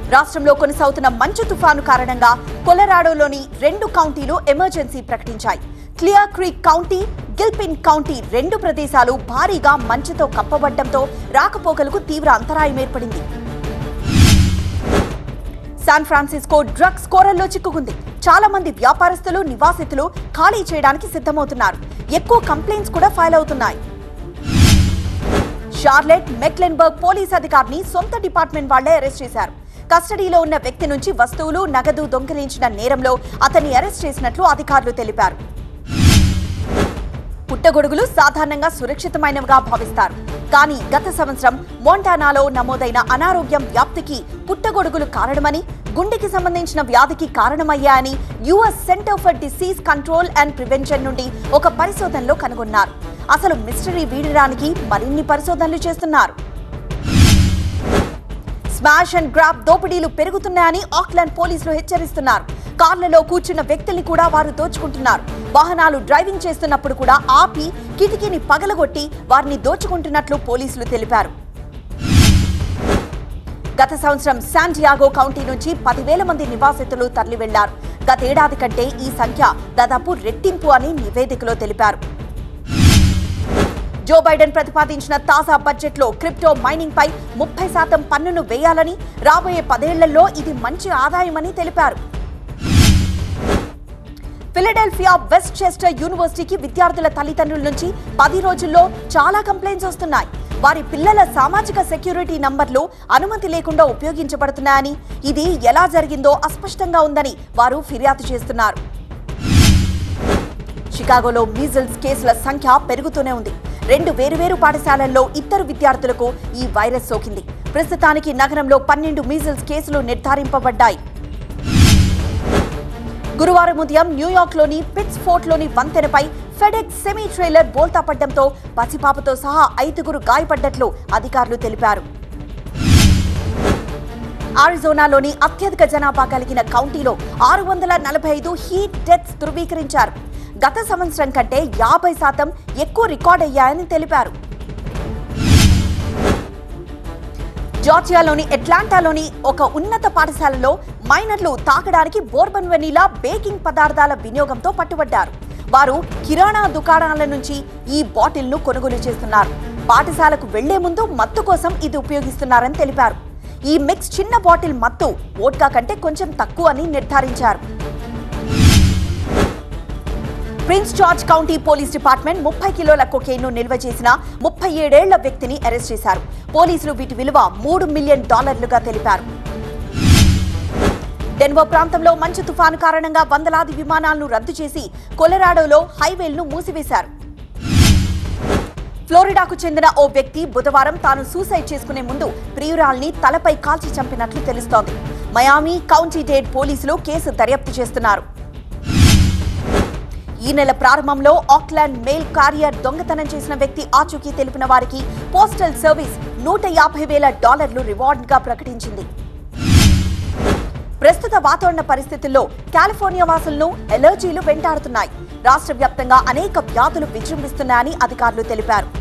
రాష్ట్రంలో కొనసాగుతున్న మంచు తుఫాను కారణంగా కొలరాడోలోని రెండు కౌంటీలు ఎమర్జెన్సీ ప్రకటించాయి Clear Creek County Gilpin County రెండు ప్రదేశాలు భారీగా మంచుతో కప్పబడ్డంతో రాకపోకలకు తీవ్ర అంతరాయం ఏర్పడింది శాన్ ఫ్రాన్సిస్కో డ్రగ్స్ కోరల్లో చిక్కుకుంది చాలా మంది వ్యాపారస్తులు నివాసితులు ఖాళీ చేయడానికి సిద్ధమవుతున్నారు ఎక్కువ కంప్లైంట్స్ కూడా ఫైల్ అవుతున్నాయి షార్లెట్ మెక్లెన్బర్గ్ పోలీస్ అధికారిని సొంత డిపార్ట్మెంట్ వాళ్లే అరెస్ట్ చేశారు కస్టడీలో ఉన్న వ్యక్తి నుంచి వస్తువులు నగదు దొంగిలించిన నేరంలో అతన్ని అరెస్ట్ చేసినట్లు అధికారులు తెలిపారు పుట్టగొడుగులు సాధారణంగా సురక్షితమైనవిగా భావిస్తారు కానీ గత సంవత్సరం మోంటానాలో నమోదైన అనారోగ్యం వ్యాప్తికి పుట్టగొడుగులు కారణమని గుండెకి సంబంధించిన వ్యాధికి కారణమయ్యాయని US center for disease control and prevention నుండి ఒక పరిశోధనలో కనుగొన్నారు అసలు మిస్టరీ వీడడానికి మరిన్ని పరిశోధనలు చేస్తున్నారు స్మాష్ అండ్ గ్రాప్ దోపిడీలు పెరుగుతున్నాయని ఆక్లాండ్ పోలీసులు హెచ్చరిస్తున్నారు కార్లలో కూర్చున్న వ్యక్తుల్ని కూడా వారు దోచుకుంటున్నారు వాహనాలు డ్రైవింగ్ చేస్తున్నప్పుడు కూడా ఆపి కిటికీని పగలగొట్టి వారిని దోచుకుంటున్నట్లు పోలీసులు తెలిపారు గత సంవత్సరం శాంటియాగో కౌంటీ నుంచి పదివేల మంది నివాసితులు తరలి వెళ్లారు గతేడాది కంటే ఈ సంఖ్య దాదాపు రెట్టింపు అని నివేదికలో తెలిపారు జో బైడెన్ ప్రతిపాదించిన తాజా బడ్జెట్లో క్రిప్టో మైనింగ్ పై ముప్పై శాతం పన్నును వేయాలని రాబోయే పదేళ్లలో ఇది మంచి ఆదాయమని తెలిపారు ఫిలడెల్ఫియా వెస్ట్ చెస్టర్ యూనివర్సిటీకి విద్యార్థుల తల్లిదండ్రుల నుంచి పది రోజుల్లో చాలా కంప్లైంట్స్ వస్తున్నాయి వారి పిల్లల సామాజిక సెక్యూరిటీ నంబర్లు అనుమతి లేకుండా ఉపయోగించబడుతున్నాయని ఇది ఎలా జరిగిందో అస్పష్టంగా ఉందని వారు ఫిర్యాదు చేస్తున్నారు షికాగోలో మీజిల్స్ కేసుల సంఖ్య పెరుగుతూనే ఉంది రెండు వేరువేరు పాఠశాలల్లో ఇద్దరు విద్యార్థులకు ఈ వైరస్ సోకింది ప్రస్తుతానికి నగరంలో పన్నెండు మీజిల్స్ కేసులు నిర్ధారింపబడ్డాయి గురువారం ఉదయం న్యూయార్క్లోని పిట్స్ ఫోర్ట్లోని వంతెనపై ఫెడెక్స్ సెమీ ట్రైలర్ బోల్తా పడ్డంతో పసిపాపతో సహా ఐదుగురు గాయపడ్డట్లు అధికారులు తెలిపారు ఆరిజోనాలోని అత్యధిక జనాభా కలిగిన కౌంటీలో ఆరు వందల నలభై ఐదు హీట్ డెత్స్ ధృవీకరించారు గత సంవత్సరం కంటే యాభై శాతం ఎక్కువ రికార్డ్ అయ్యాయని తెలిపారు జార్జియాలోని ఎట్లాంటాలోని ఒక ఉన్నత పాఠశాలలో మైనర్లు తాకడానికి బోర్బన్ వెనీలా బేకింగ్ పదార్థాల వినియోగంతో పట్టుబడ్డారు వారు కిరాణా దుకాణాల నుంచి ఈ బాటిల్ను కొనుగోలు చేస్తున్నారు పాఠశాలకు వెళ్లే ముందు మత్తు కోసం ఇది ఉపయోగిస్తున్నారని తెలిపారు ఈ మిక్స్ చిన్న బాటిల్ మత్తు వోడ్కా కంటే కొంచెం తక్కువ అని నిర్ధారించారు Prince George County police department ముప్పై కిలోల కొకేన్ను నిల్వ చేసిన ముప్పై ఏడేళ్ల వ్యక్తిని అరెస్ట్ చేశారు పోలీసులు వీటి విలువ మూడు మిలియన్ డాలర్లుగా తెలిపారు డెన్వర్ ప్రాంతంలో మంచు తుఫాను కారణంగా వందలాది విమానాలను రద్దు చేసి కొలరాడోలో హైవేలను మూసివేశారు ఫ్లోరిడాకు చెందిన ఓ వ్యక్తి బుధవారం తాను సూసైడ్ చేసుకునే ముందు ప్రియురాల్ని తలపై కాల్చి చంపినట్లు తెలుస్తోంది మయామి కౌంటీ డేడ్ పోలీసులు కేసు దర్యాప్తు చేస్తున్నారు ఈ నెల ప్రారంభంలో ఆక్లాండ్ మెయిల్ కారియర్ దొంగతనం చేసిన వ్యక్తి ఆచూకీ తెలిపిన వారికి పోస్టల్ సర్వీస్ నూట యాభై వేల డాలర్లు రివార్డ్గా ప్రకటించింది ప్రస్తుత వాతావరణ పరిస్థితుల్లో కాలిఫోర్నియా వాసులను ఎలర్జీలు వెంటాడుతున్నాయి రాష్ట్ర వ్యాప్తంగా అనేక వ్యాధులు విజృంభిస్తున్నాయని అధికారులు తెలిపారు